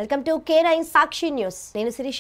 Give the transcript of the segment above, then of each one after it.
welcome to K nine Sakshi news నేను శిరీష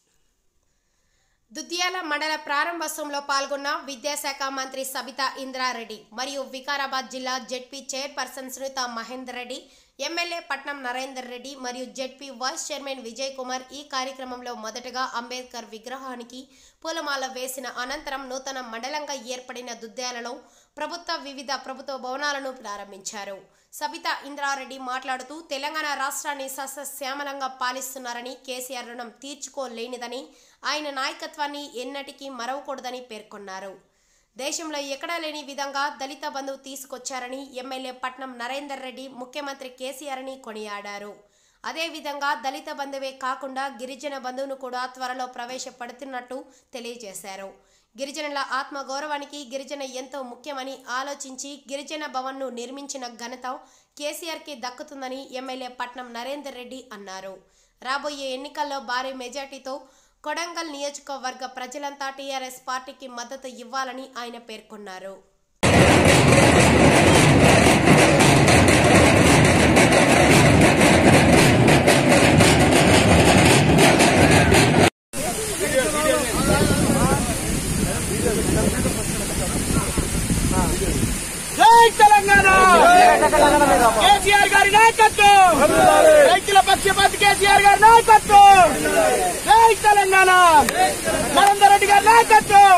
దుద్యాల మండల ప్రారంభోత్సవంలో పాల్గొన్న విద్యాశాఖ మంత్రి సబితా ఇంద్రారెడ్డి మరియు వికారాబాద్ జిల్లా ZP chairperson Sunitha Mahender Reddy MLA Patnam Narender Reddy మరియు ZP vice chairman Vijay Kumar ఈ కార్యక్రమంలో మొదటగా అంబేద్కర్ విగ్రహానికి పూలమాల వేసిన అనంతరం నూతన మండలంగా ఏర్పడిన దుద్యాలలో ప్రభుత్వ వివిధ ప్రభుత్వ భవనాలను ప్రారంభించారు సబితా ఇంద్రారెడ్డి మాట్లాడుతూ తెలంగాణ రాష్ట్రాన్ని సస్యశ్యామలంగా పాలిస్తున్నారని కేసీఆర్ రుణం తీర్చుకోలేనిదని ఆయన నాయకత్వాన్ని ఎన్నటికీ మరవకూడదని పేర్కొన్నారు దేశంలో ఎక్కడా లేని విధంగా దళిత బంధువు తీసుకొచ్చారని ఎమ్మెల్యే పట్నం నరేందర్ రెడ్డి ముఖ్యమంత్రి కేసీఆర్ని కొనియాడారు అదేవిధంగా దళిత బంధువే కాకుండా గిరిజన బంధువును కూడా త్వరలో ప్రవేశపెడుతున్నట్టు తెలియజేశారు గిరిజనుల ఆత్మగౌరవానికి గిరిజన ఎంతో ముఖ్యమని ఆలోచించి గిరిజన భవన్ను నిర్మించిన ఘనత కేసీఆర్కి దక్కుతుందని ఎమ్మెల్యే పట్నం నరేందర్ రెడ్డి అన్నారు రాబోయే ఎన్నికల్లో భారీ మెజార్టీతో కొడంగల్ నియోజకవర్గ ప్రజలంతా టీఆర్ఎస్ పార్టీకి మద్దతు ఇవ్వాలని ఆయన పేర్కొన్నారు జై తెలంగాణ కేసీఆర్ గారి నాయకత్వం రైతుల పక్షపాతి కేసీఆర్ గారి నాయకత్వం జై తెలంగాణ నరేందర్ రెడ్డి గారి నాయకత్వం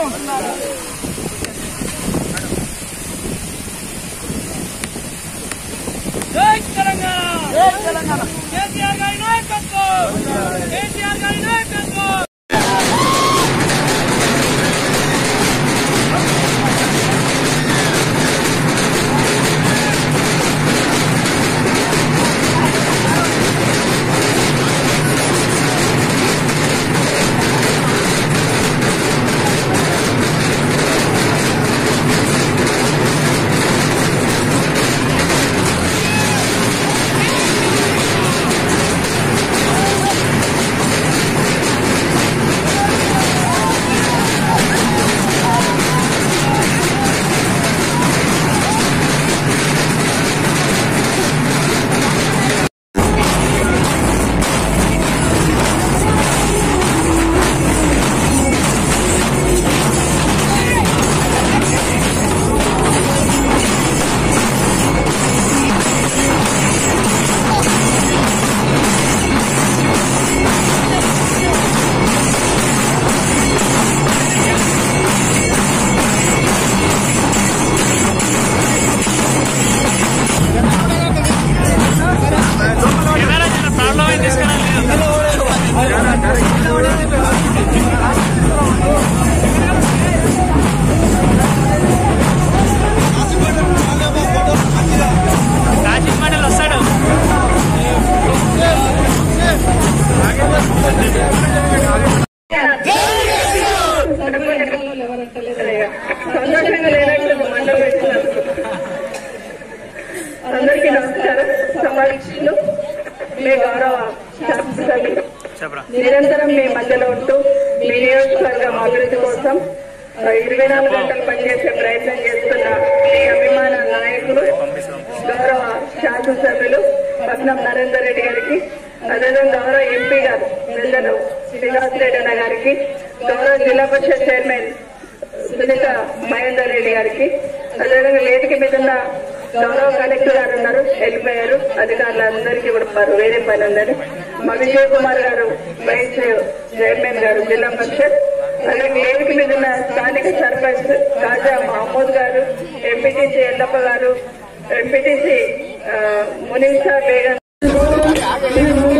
జై తెలంగాణ జై తెలంగాణ కేసీఆర్ గారి నాయకత్వం కేసీఆర్ గారి నాయకత్వం సంతోషంగా లేనట్టు మండలం పెట్టినారు అందరికీ నమస్కారం సమావేశంలో మీ గౌరవ శాసనసభ్యులు నిరంతరం మీ మధ్యలో ఉంటూ మీ నియోజకవర్గం అభివృద్ధి కోసం ఆ, ఇరవై నాలుగు గంటలు పనిచేసే ప్రయత్నం చేస్తున్న మీ అభిమాన నాయకులు గౌరవ శాసనసభ్యులు పట్నం నరేందర్ రెడ్డి గారికి అదేవిధంగా గౌరవ ఎంపీ గారు పెద్దలు శ్రీనివాస్ రెడ్డి అన్న గారికి గౌరవ జిల్లా పరిషత్ చైర్మన్ సునీత మహేందర్ రెడ్డి గారికి అదేవిధంగా వేదిక మీద ఉన్న గౌరవ కలెక్టర్ గారు ఉన్నారు వెళ్ళిపోయారు అధికారులందరికీ కూడా వారు వేరే పని ఉందని మా విజయ్ కుమార్ గారు వైస్ చైర్మన్ గారు జిల్లా పరిషత్ అలాగే వేదిక మీద ఉన్న స్థానిక సర్పంచ్ కాజా మహమూద్ గారు ఎంపీటీసీ ఎల్లప్ప గారు ఎంపీటీసీ మునీసా బేగం